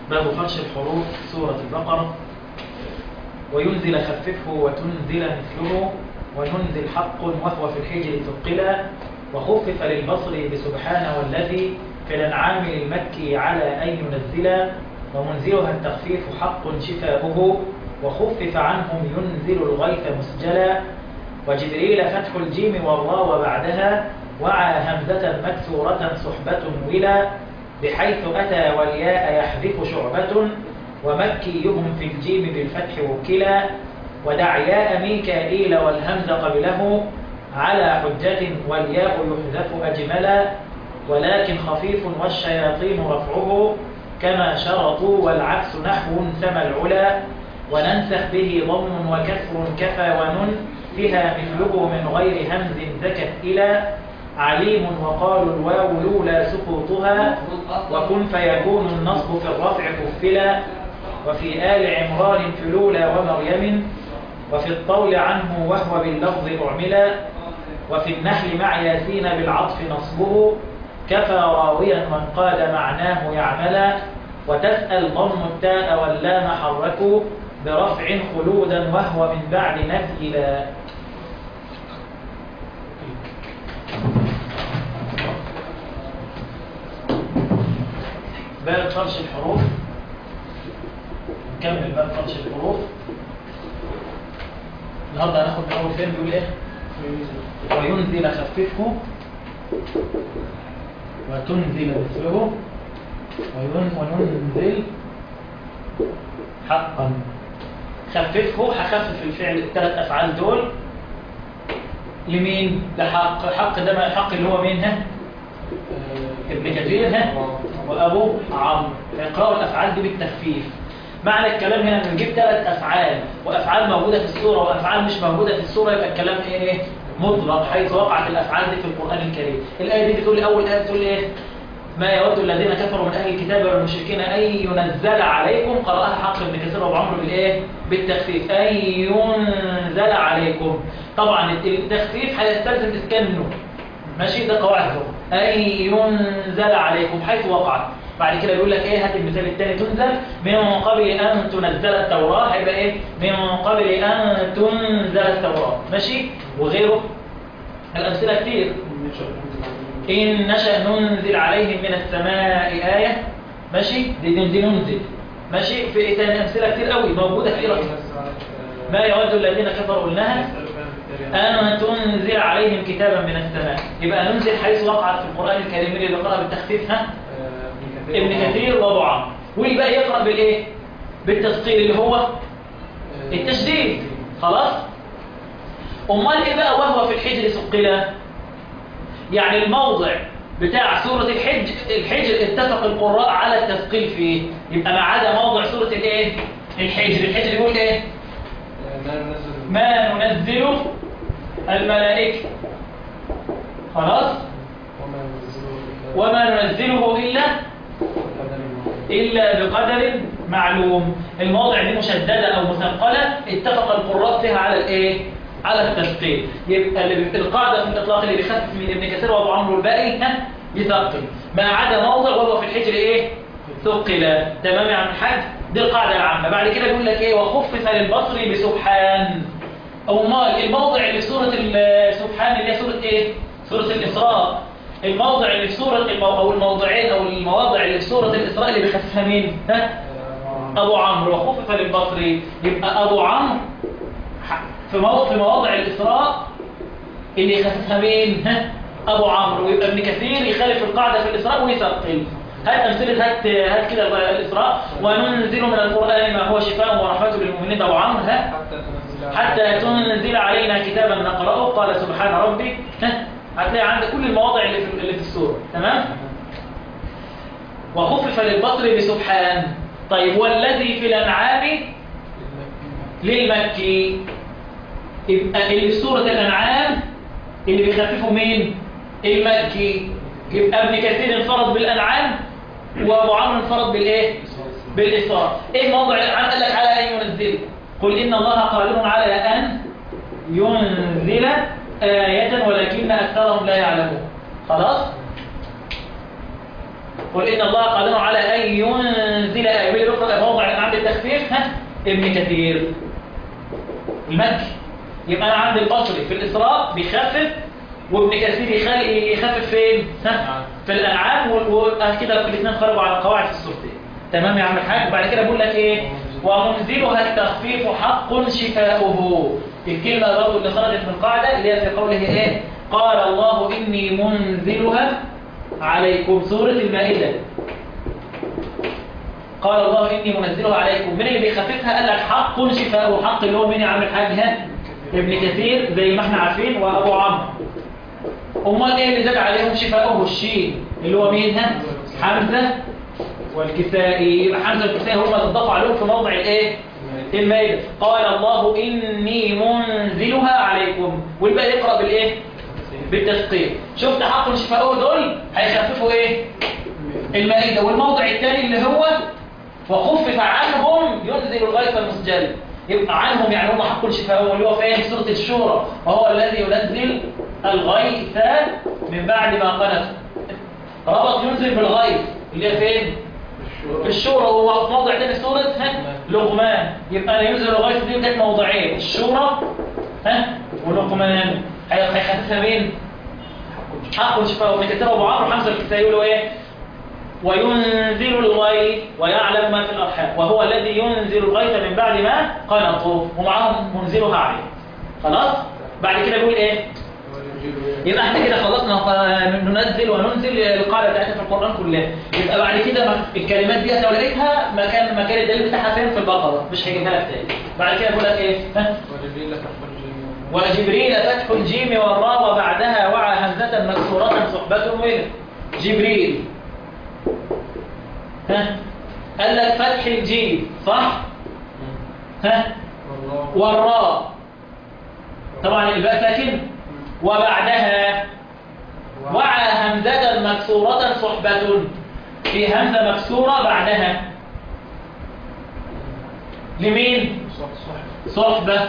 باب فرش الحروف سورة البقرة وينزل خففه وتنزل مثله وننزل حق وهو في الحجر ثقلا وخفف للبصر بسبحان والذي في الانعام للمكي على أن ينزلا ومنزلها التخفيف حق شفاؤه وخفف عنهم ينزل الغيث مسجلا وجبريل فتح الجيم والراء وبعدها وعى همزة مكسورة صحبة ولا بحيث أتى والياء يحذف شعبة ومكيهم في الجيم بالفتح وكلا ودع ياء ميكائيل والهمز قبله على حجة والياء يحذف أجملا ولكن خفيف والشياطين رفعه كما شرطوا والعكس نحو سما العلا وننسخ به ضم وكسر كفى ونن فيها مثله من غير همز زكت إلى عليم وقالوا الواو لولا سقوطها وكن فيكون النصب في الرفع كفلا وفي آل عمران في لولا ومريم وفي الطول عنه وهو باللفظ أعملا وفي النحل مع ياسين بالعطف نصبه كفى راويا من قال معناه يعملا وتسأل ضم التاء واللام حركوا برفع خلودا وهو من بعد نفي لا باب فرش الحروف نكمل باب فرش الحروف النهارده هناخد من اول فين بيقول ايه وينزل خففه وتنزل مثله وين- وننزل حقا خففه هخفف الفعل الثلاث افعال دول لمين لحق حق ده ما- حق اللي هو مين ها ابن كثير ها وابو عمرو فيقرأوا الافعال دي بالتخفيف معنى الكلام هنا ان نجيب ثلاث افعال وافعال موجوده في السوره وافعال مش موجوده في السوره يبقى الكلام ايه مطلق حيث وقعت الافعال دي في القران الكريم الايه دي بتقول لي اول ايه بتقول ايه ما يود الذين كفروا من اهل الكتاب والمشركين ان ينزل عليكم قراها حق ابن كثير وابو عمرو بالايه بالتخفيف ان ينزل عليكم طبعا التخفيف هيستلزم اسكان النون ماشي ده قواعد اللغه ان ينزل عليكم حيث وقعت بعد كده يقول لك ايه هات المثال الثاني تنزل من قبل ان تنزل التوراه هيبقى ايه من قبل ان تنزل التوراه ماشي وغيره الامثله كتير إن نشأ ننزل عليهم من السماء آية ماشي دي, دي, دي ننزل ماشي في إيه تاني أمثلة كتير قوي موجودة في إيران ما يود الذين كفروا قلناها أن تنزل عليهم كتابا من السماء يبقى ننزل حيث وقعت في القرآن الكريم اللي بيقرأ بالتخفيف ها ابن كثير وابو عمرو والباقي يقرأ بالإيه بالتثقيل اللي هو التشديد خلاص أمال إيه بقى وهو في الحجر ثقلا يعني الموضع بتاع سورة الحج الحجر اتفق القراء على التثقيل فيه يبقى ما عدا موضع سورة الايه الحجر الحجر يقول ايه ما ننزل الملائكة خلاص وما ننزله إلا إلا بقدر معلوم المواضع دي مشددة أو مثقلة اتفق القراء فيها على الإيه؟ على التثقيل يبقى اللي بي- القاعدة في الإطلاق اللي بيخفف من ابن كثير وأبو عمرو الباقي ها يثقل ما عدا موضع وهو في الحجر إيه؟ ثقل تمام يا عم الحاج دي القاعدة العامة بعد كده بيقول لك إيه وخفف للبصر بسبحان أمال الموضع اللي في سورة ال- سبحان اللي هي سورة إيه؟ سورة الإسراء الموضع اللي في سورة المو... أو الموضعين أو المواضع اللي في سورة الإسراء اللي بيخففها مين؟ ها؟ أبو عمرو وخفف للبصري يبقى أبو عمرو ح- في مو... في مواضع الإسراء اللي يخففها مين؟ ها؟ أبو عمرو ويبقى ابن كثير يخالف القاعدة في الإسراء ويثقل هات أمثلة هات هات كده الإسراء وننزل من القرآن ما هو شفاء ورحمة للمؤمنين أبو عمرو ها؟ حتى تنزل علينا كتابا نقرأه قال سبحان ربي ها؟ هتلاقي عندك كل المواضع اللي في اللي في السورة تمام وخفف للبصر بسبحان طيب والذي في الأنعام للمكي يبقى اللي في سورة الأنعام اللي بيخففوا مين المكي يبقى ابن كثير انفرد بالأنعام وأبو عمرو انفرد بالإيه بالإسراء إيه موضع الأنعام قال لك على أن ينزل قل إن الله قادر على أن ينزل آية ولكن أكثرهم لا يعلمون خلاص قل إن الله قادر على أن ينزل آية ابن كثير المكي يبقى انا عندي البصري في الاسراء بيخفف وابن كثير يخلي يخفف فين ها؟ في الانعام وكده الاثنين خرجوا على قواعد في السورتين تمام يا عم الحاج وبعد كده بقول لك ايه ومنزلها التخفيف حق شفاؤه الكلمه برضه اللي خرجت من القاعده اللي هي في قوله ايه قال الله اني منزلها عليكم سوره المائده قال الله اني منزلها عليكم من اللي بيخففها قال لك حق شفاؤه حق اللي هو مين يا عم الحاج ها ابن كثير زي ما احنا عارفين وابو عمرو امال ايه اللي زاد عليهم شفاؤه الشين اللي هو مين ها حمزه والكسائي يبقى حمزه والكسائي هم اللي اتضافوا عليهم في موضع الايه المائده قال الله اني منزلها عليكم والباقي يقرا بالايه بالتثقيل شفت حق شفاؤه دول هيخففوا ايه المائده والموضع الثاني اللي هو وخفف عنهم ينزل الغيث المسجل يبقى عنهم يعني هم حق شفاؤهم اللي هو فين في سوره الشورى وهو الذي ينزل الغيث من بعد ما قنط ربط ينزل بالغيث اللي هي فين في الشورى وهو في موضع تاني سورة ها لقمان يبقى أنا ينزل الغيث دي كانت موضعين الشورى ها ولقمان هيخففها مين حق شفاء ومن كتاب ابو عمرو حمزه الكسائي يقولوا ايه وينزل الغيث ويعلم ما في الارحام وهو الذي ينزل الغيث من بعد ما قنطوا ومعاهم منزلها عليه خلاص بعد كده بيقول ايه يبقى احنا كده خلصنا ننزل وننزل القاعده بتاعتنا في القران كلها يبقى بعد كده الكلمات دي لو لقيتها مكان مكان الدليل بتاعها فين في البقره مش هيجيبها لك تاني بعد كده بيقول لك ايه ها وجبريل فتح الجيم والراء وبعدها وعى همزه مكسوره صحبه وين جبريل ها قال لك فتح الجيم صح ها والراء طبعا الباء ساكن وبعدها وعى همزة مكسورة صحبة في همزة مكسورة بعدها لمين؟ صحبة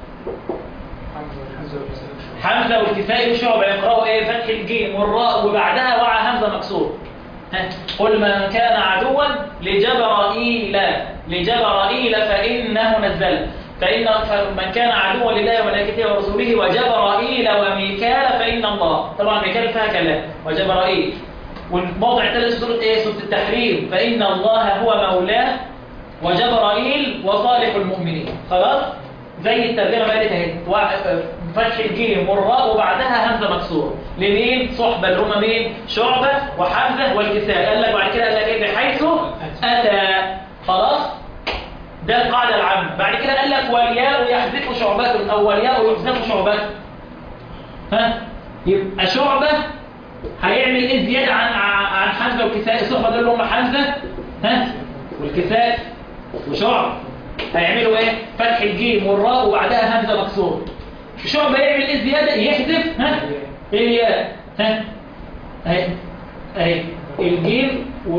حمزة والكسائي وشعبة يقرأوا ايه فتح الجيم والراء وبعدها وعى همزة مكسور قل من كان عدوا لجبرائيل لجبرائيل فإنه نزل فإن من كان عدوا لله وملائكته ورسوله وجبرائيل وميكال فإن الله طبعا ميكال فيها كلام وجبرائيل والموضع الثالث سورة ايه سورة التحريم فإن الله هو مولاه وجبرائيل وصالح المؤمنين خلاص زي الترجمة ما قالت اهي فتح الجيم والراء وبعدها همزة مكسورة لمين صحبة اللي هم مين شعبة وحمزة والكساء قال لك بعد كده قال لك ايه بحيث أتى خلاص ده القاعدة العامة بعد كده قال لك والياء يحذف شعبة أو والياء يحذف شعبة ها يبقى شعبة هيعمل ايه زيادة عن عن حمزة والكساء صحبة دول هم حمزة ها والكساء وشعب هيعملوا ايه فتح الجيم والراء وبعدها همزة مكسور شعبة يعمل ايه زيادة يحذف ها الياء ها اهي اهي الجيم و...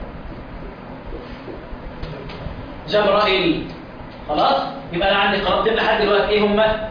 جبرائيل خلاص يبقى انا عندي قرأتين لحد دلوقتي ايه هما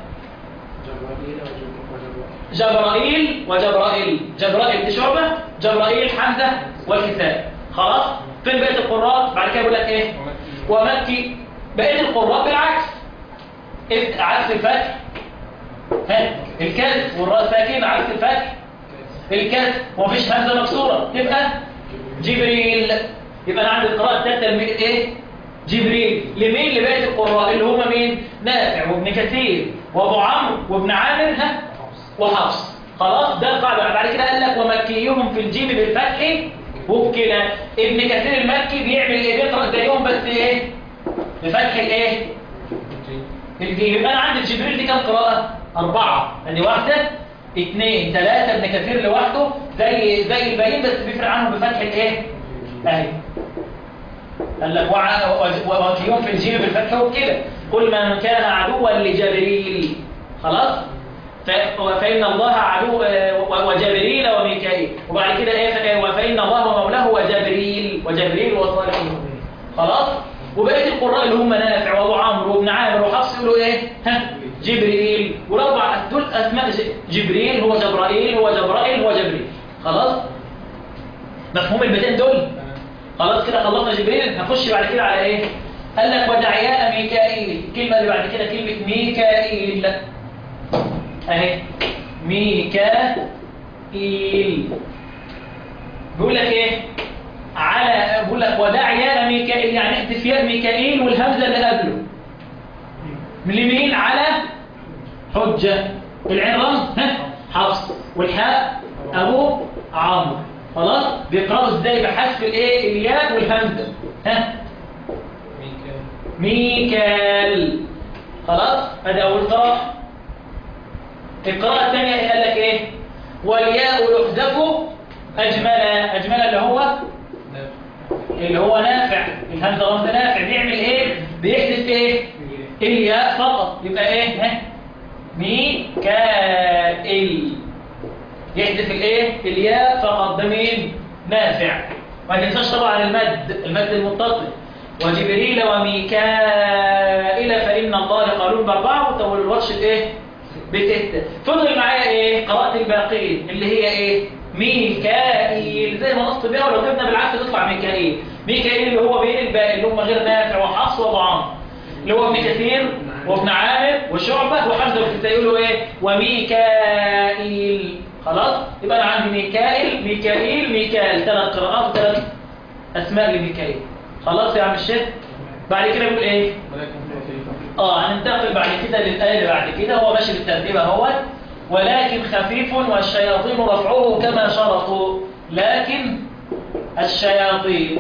جبرائيل وجبرائيل جبرائيل دي شعبة جبرائيل حمزة والكساء خلاص فين بقية القراء بعد كده بيقول لك ايه ومكي بقية القراء بالعكس عكس الفتح ها الكسر والراء ساكن عكس الفتح الكسر ومفيش همزة مكسورة تبقى جبريل يبقى انا عندي القراءة الثالثة ايه جبريل لمين لبقية القراء اللي هم مين نافع وابن كثير وابو عمرو وابن عامر ها وحفص خلاص ده القاعدة بعد كده قال لك ومكيهم في الجيم بالفتح وبكده ابن كثير المكي بيعمل ايه بيقرأ زيهم بس ايه بفتح الايه الجيم يبقى انا عندي جبريل دي كام قراءة أربعة يعني واحدة اثنين ثلاثة ابن كثير لوحده زي زي الباقيين بس بيفرق عنهم بفتح الايه اهي قال لك وكيوم في الجيم بالفتح وكده كل من كان عدوا لجبريل خلاص فإن الله عدو وجبريل وميكائيل وبعد كده ايه وفإن الله مولاه وجبريل وجبريل وصالح المؤمنين خلاص وبقيه القراء اللي هم نافع وابو عمرو وابن عامر وحفص يقولوا ايه ها جبريل والاربع دول اسماء جبريل هو جبرائيل هو جبرائيل هو جبريل خلاص مفهوم البيتين دول خلاص كده خلصنا جبريل هنخش بعد كده على ايه قال لك ودعياء ميكائيل الكلمة اللي بعد كده كلمة ميكائيل اهي ميكائيل بيقول لك ايه على بيقول لك ودعياء ميكائيل يعني احذف ياء ميكائيل والهمزة اللي قبله من اليمين على حجة العين رمز ها حفص والحاء ابو عمرو خلاص بيقراوا ازاي بحذف الايه الياء والهمزه ها ميكال خلاص ادي اول قراءه القراءه الثانيه قال لك ايه والياء يحذف اجملا اجملا اللي هو اللي هو نافع الهمزه رمز نافع بيعمل ايه بيحذف ايه الياء فقط يبقى ايه ها ميكائيل يحذف الايه الياء فقط ده مين نافع ما تنساش طبعا المد المد المتصل وجبريل وميكائيل فإن الله قالون بأربعة وطول الورش الايه بستة فضل معايا ايه قراءة الباقين اللي هي ايه ميكائيل زي ما نصت بيها ولو جبنا بالعكس تطلع ميكائيل ميكائيل اللي هو بين الباقي اللي هم غير نافع وحفص وابو عمرو اللي هو ابن كثير وابن عامر وشعبة وحمزة والكسائي يقولوا ايه وميكائيل خلاص يبقى انا عندي ميكائيل ميكائيل ميكائيل ثلاث قراءات وثلاث اسماء لميكائيل خلاص يا عم الشيخ بعد كده بيقول ايه اه هننتقل بعد كده للايه اللي بعد كده هو ماشي بالترتيب اهوت ولكن خفيف والشياطين رفعوه كما شرطوا لكن الشياطين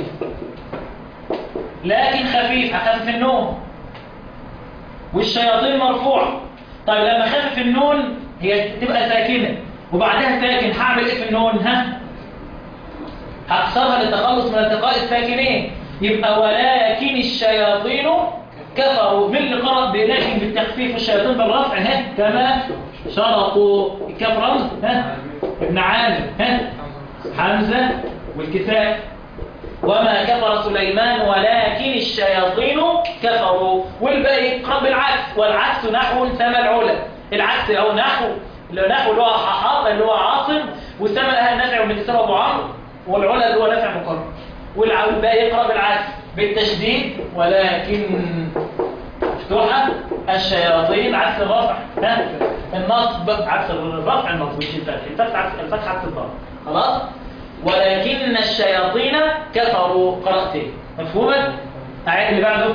لكن خفيف هخفف النون والشياطين مرفوع طيب لما خفف النون هي تبقى ساكنة وبعدها ساكن هعمل ايه في النون ها هكسرها للتخلص من التقاء الساكنين يبقى ولكن الشياطين كفروا من اللي قرأ لكن بالتخفيف والشياطين بالرفع ها كما شرطوا الكاف رمز ها ابن عامر ها حمزة والكساء وما كفر سليمان ولكن الشياطين كفروا والباقي يقرأ بالعكس والعكس نحو سما العلا العكس او نحو نحو اللي هو ححاط اللي هو عاصم والسما الاهل نافع ومن ابو عمرو والعلا اللي هو نافع مقرر والباقي يقرأ بالعكس بالتشديد ولكن مفتوحة الشياطين عكس الرفع ها النصب عكس الرفع النصب مش الفتح الفتح عكس الفتح عكس الضرب خلاص ولكن الشياطين كفروا قرأتين مفهومة أعيد اللي بعده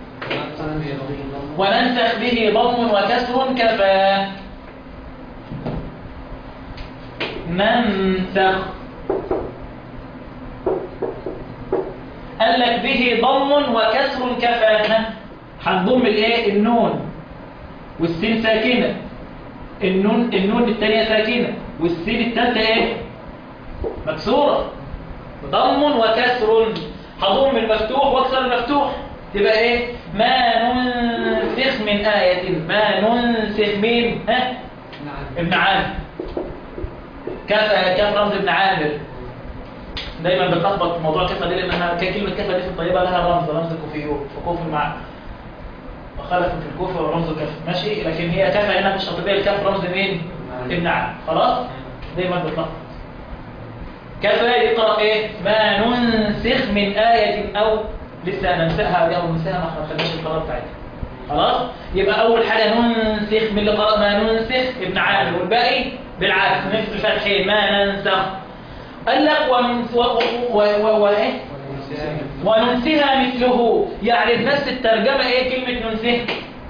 وننسخ به ضم وكسر كفى ننسخ قال لك به ضم وكسر كفى هنضم الايه النون والسين ساكنه النون النون الثانيه ساكنه والسين الثالثه ايه مكسوره ضم وكسر هضم المفتوح واكسر المفتوح تبقى ايه ما ننسخ من آية ما ننسخ مين ها ابن عامر كفى كف رمز ابن عامر دايما بتلخبط موضوع كفى دي لانها كلمه كفى دي في الطيبه لها رمز رمز كوفيو وكوف مع وخلف في الكوفه ورمز كف ماشي لكن هي كفى هنا في الشاطبيه الكف رمز مين ابن عامر خلاص دايما بتلخبط كفى يقرا ايه ما ننسخ من ايه او لسه ننسخها او ننسخها ما خدناش القرار بتاعتها خلاص يبقى اول حاجه ننسخ من اللي قرأ ما ننسخ ابن عامر والباقي بالعكس نفس الفتحين ما ننسخ قال لك ومن و و و و ايه وننسها مثله يعني نفس الترجمه ايه كلمه ننسها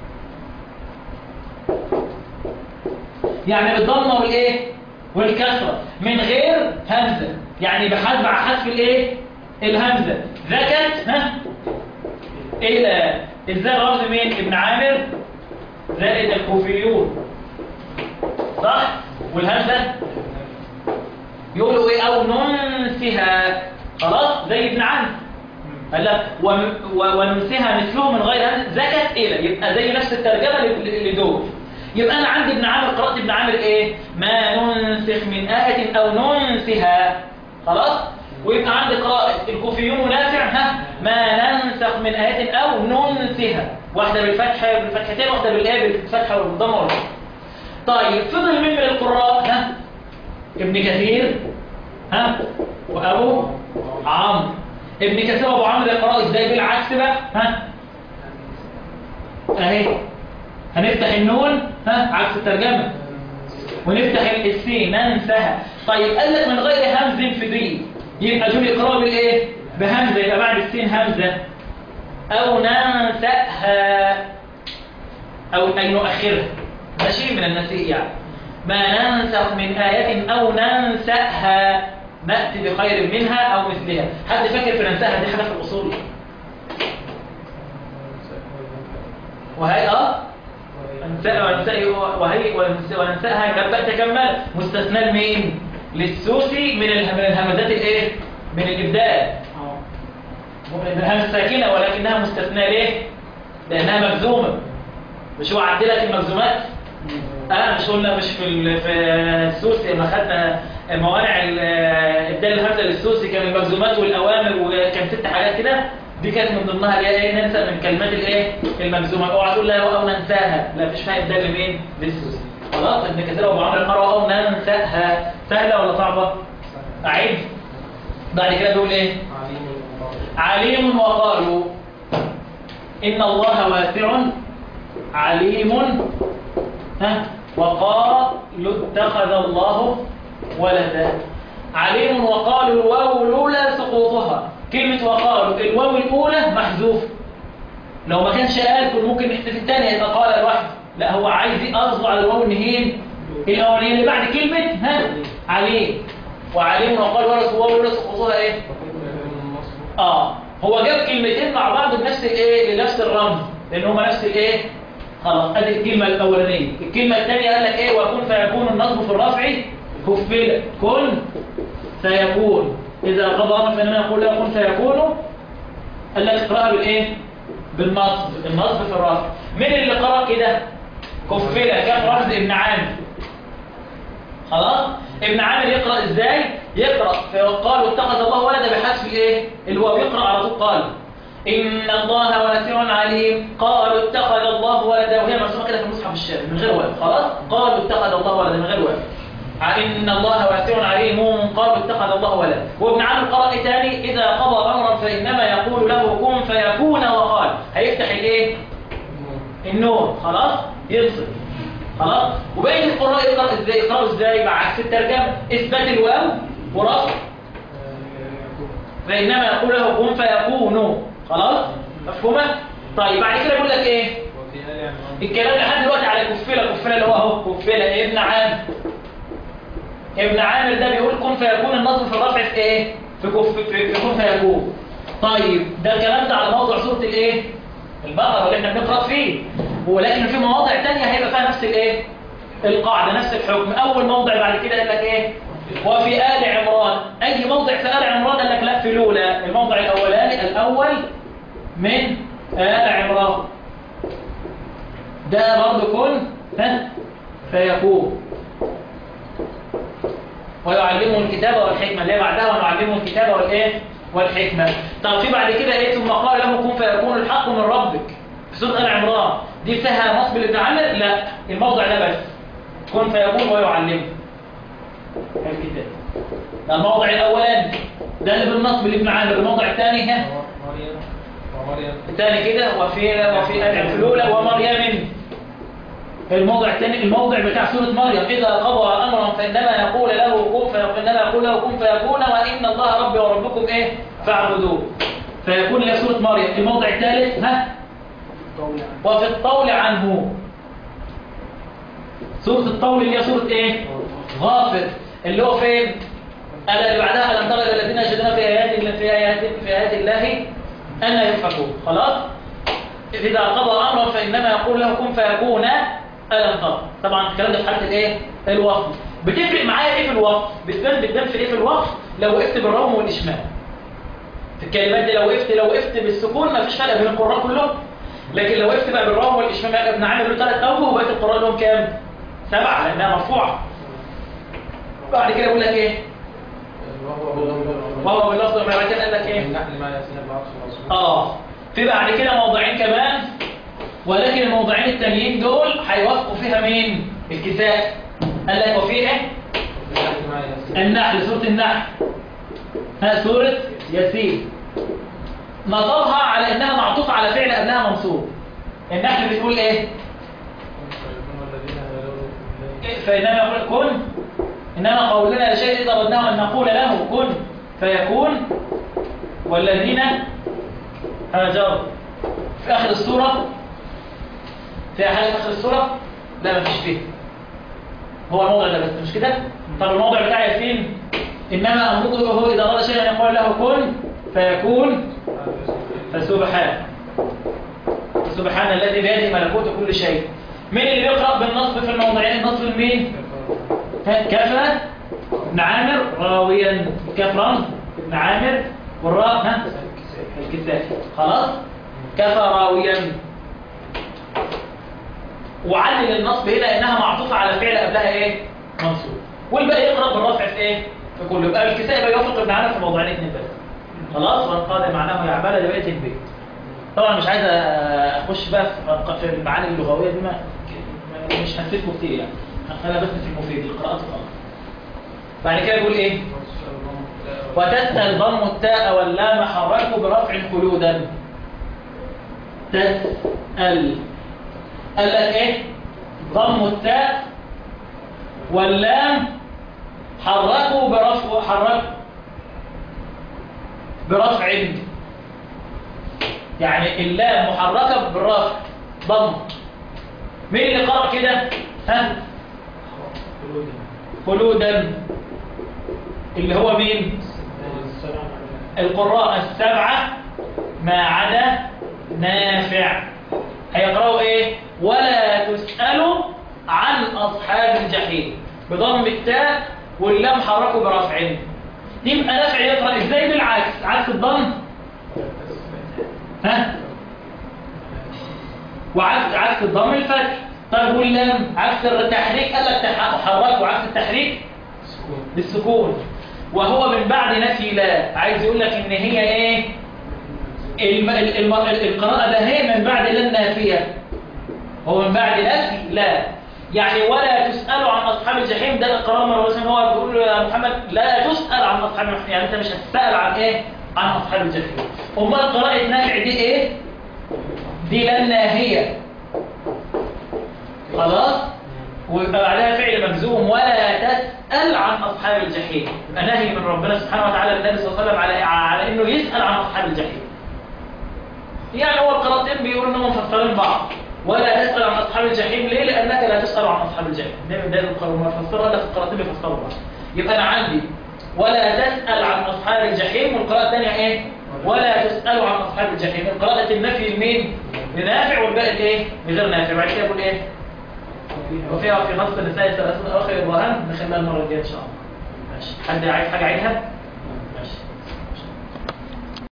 يعني بالضمه والايه والكسره من غير همزه يعني بحذف مع حذف الايه الهمزه ذكت ها الى ازاي رمز مين ابن عامر زائد الكوفيون صح والهمزه يقولوا ايه او ننسها خلاص زي ابن عامر قال لك وننسها مثله من غير همزه زكت الى يبقى زي نفس الترجمه اللي دول يبقى انا عندي ابن عامر قرات ابن عامر ايه ما ننسخ من ايه او ننسها خلاص ويبقى عندي قراءة الكوفيون نافع ها ما ننسخ من آيات أو ننسها واحدة بالفتحة بالفتحتين واحدة بالآية بالفتحة والضمة والضمة طيب فضل مين من القراء ها ابن كثير ها وأبو عمرو ابن كثير وأبو عمرو يقرأوا إزاي بالعكس بقى ها اهي هنفتح النون ها عكس الترجمة ونفتح السين ننساها طيب قال لك من غير همز في دي يبقى دول يقرأوا بالايه بهمزة يبقى بعد السين همزة او ننسأها او اي نؤخرها ماشي من النسيء يعني ما ننسخ من آية أو ننسأها نأتي بخير منها أو مثلها حد فاكر في ننسأها دي حاجة في الأصول وهي اه وننسأ وننسأ وهي وننسأ وننسأها يبقى تكمل مستثنى لمين للسوسي من اله- من الهمزات الايه من الإبدال من الهمزة الساكنة ولكنها مستثنى ليه لأنها مجزومة مش هو عدلت المجزومات اه مش قلنا مش في ال- في السوسي لما خدنا موانع ال- الدال الهمزه للسوسي كان المجزومات والاوامر وكان ست حاجات كده دي كانت من ضمنها اللي هي ايه ننسى من كلمات الايه المجزومه اوعى تقول لا او ننساها لا مفيش فيها الدال لمين للسوسي خلاص ابن كثير وابو عمرو المروه او ننساها سهله ولا صعبه اعيد بعد كده بيقول ايه عليم وقالوا إن الله واسع عليم ها وقالوا اتخذ الله ولدا عليم وقالوا الواو الأولى سقوطها كلمة وقالوا الواو الأولى محذوفة لو ما كانش قال كان ممكن نحذف الثانية يبقى قال لوحده لا هو عايز يقصد على الواو النهين الأولانية اللي بعد كلمة ها عليم وعليم وقالوا الواو الأولى سقوطها إيه اه هو جاب كلمتين مع بعض بنفس الايه لنفس الرمز لان هما نفس الايه خلاص ادي الكلمه الاولانيه الكلمه الثانيه قال لك ايه وكن فيكون النصب في الرفع كفله كن سيكون اذا قضى امر فانما يقول له كن فيكون قال لك اقراها بالايه بالنصب النصب في الرفع مين اللي قرأ كده كفله كان رمز ابن عامر خلاص ابن عامر يقرأ ازاي يقرأ فقالوا اتخذ الله ولدا بحذف الايه الواو يقرأ على طول قال ان الله واسع عليم قالوا اتخذ الله ولدا وهي مرسومه كده في المصحف الشامل من غير واو خلاص قالوا اتخذ الله ولدا من غير واو ان الله واسع عليم قالوا اتخذ الله ولدا وابن عامر قرأ ثاني اذا قضى امرا فانما يقول له كن فيكون وقال هيفتح الايه النور خلاص ينصب خلاص وبقيه القراء يقرأ ازاي يقرأوا ازاي مع عكس الترجمه اثبات الواو ورفع فانما يقول له كن فيكون خلاص مفهومه طيب بعد كده يقول لك ايه الكلام لحد دلوقتي على كفله كفله اللي هو اهو كفله ابن عامر ابن عامر ده بيقول كن فيكون النصب في الرفع في ايه في كف في, في كن فيكون طيب ده الكلام ده على موضع سوره الايه البقره اللي احنا بنقرا فيه ولكن في مواضع تانية هيبقى فيها نفس الايه القاعده نفس الحكم اول موضع بعد كده قال لك ايه وفي آل عمران أي موضع في آل عمران قال لك لا في الأولى الموضع الأولاني الأول من آل عمران ده برضه كن ها فيكون ويعلمه الكتابة والحكمة اللي هي بعدها ونعلمه الكتابة والإيه والحكمة طب في بعد كده إيه ثم قال له كن فيكون الحق من ربك في سورة آل عمران دي فيها نصب لابن عامر لا الموضع ده بس كن فيكون ويعلمه الكتاب ده الموضع الأولاني ده اللي بالنصب لابن عامر الموضع الثاني ها الثاني كده وفي وفي آل الأولى ومريم الموضع الثاني الموضع بتاع سورة مريم إذا قضى أمرا فإنما يقول له كن فإنما يقول له كن فيكون وإن الله ربي وربكم إيه فاعبدوه فيكون إلى سورة مريم الموضع الثالث ها وفي الطول عنه سورة الطول اللي هي سورة إيه غافر اللي هو فين ألا اللي بعدها ألم ترى إلى الذين يشهدون في آيات الله في آيات في آيات الله أن يضحكون خلاص إذا قضى أمرا فإنما يقول له كن فيكون ألم ترى طبعا الكلام ده في حالة الإيه الوقف بتفرق معايا إيه في الوقف بتبان بتبان في إيه في الوقف لو وقفت بالروم والإشمال في الكلمات دي لو وقفت لو وقفت بالسكون مفيش فرق بين القراء كلهم لكن لو وقفت بقى بالروم والإشمال ابن عامر له ثلاث أوجه وبقية القراء لهم كام سبعة لأنها مرفوعة بعد كده يقول لك إيه وهو باللفظ المرتين قال لك ايه اه في بعد كده موضعين كمان ولكن الموضعين التانيين دول هيوافقوا فيها مين الكتاب قال لك وفي ايه النحل سوره النحل ها سوره ياسين نصبها على انها معطوفه على فعل انها منصوب النحل بتقول ايه فيكون الذين هادوا بالله فإنما يقول كن إنما قولنا لشيء إذا أردناه أن نقول له كن فيكون والذين هاجروا في آخر السورة فيها حاجة في آخر السورة لا ما فيش فيه هو الموضع ده بس مش كده طب الموضع بتاع ياسين إنما أمره إذا أراد شيئا أن يقول له كن فيكون فسبحان سبحان الذي بيده ملكوت كل شيء مين اللي بيقرأ بالنصب في الموضعين النصب لمين كفى ابن عامر راويا كفرا ابن عامر والراء ها الكسائي خلاص كفى راويا وعلل النصب هنا انها معطوفه على فعل قبلها ايه منصوب والباقي يقرا بالرفع في ايه في كله يبقى الكسائي بقى يوافق ابن عامر في موضوعين اثنين بس خلاص والقادم معناه يعمل ده بقيه البيت طبعا مش عايز اخش بقى في- في المعاني اللغويه دي ما ما- مش هنفيدكم كتير يعني هنخليها بس في المفيد القراءات فقط بعد كده يقول ايه وتسأل ضم التاء واللام حركه برفع خلودا تسأل قال لك ايه ضم التاء واللام حركه برفع حرك برفع يعني اللام محركة بالرفع ضم مين اللي قرأ كده ها خلودا اللي هو مين القراء السبعة ما عدا نافع هيقرأوا ايه ولا تسألوا عن أصحاب الجحيم بضم التاء واللام حركوا برفع يبقى نافع يقرأ ازاي بالعكس عكس الضم ها وعكس عكس الضم الفتح طيب واللام عكس التحريك قال لك تح- حركوا عكس التحريك بالسكون وهو من بعد نفي لا عايز يقول لك ان هي ايه الم... ال- الم... ال- القراءة ده هي من بعد لا النافية هو من بعد نفي لا يعني ولا تسألوا عن أصحاب الجحيم ده القراءة مرة مثلا هو بيقول له يا محمد لا تسأل عن أصحاب الجحيم يعني أنت مش هتسأل عن إيه عن أصحاب الجحيم أمال قراءة نافع دي إيه دي لا الناهية خلاص ويبقى بعدها فعل مجزوم ولا تسأل عن أصحاب الجحيم يبقى نهي من ربنا سبحانه وتعالى النبي صلى الله عليه وسلم على على إنه يسأل عن أصحاب الجحيم يعني هو القراءتين بيقولوا إنهم مفسرين بعض ولا تسأل عن أصحاب الجحيم ليه؟ لأنك لا تسأل عن أصحاب الجحيم ده ده المفسر ولا في القراءتين بيفسروا بعض يبقى أنا عندي ولا تسأل عن أصحاب الجحيم والقراءة الثانية إيه؟ ولا تسأل عن أصحاب الجحيم القراءة النفي لمين؟ لنافع والباقي إيه؟ لغير نافع بعد كده يقول إيه؟ وفيها في نص النساء ثلاثة أواخر إبراهيم نخليها المرة الجاية إن شاء الله ماشي حد عايز حاجة عيدها؟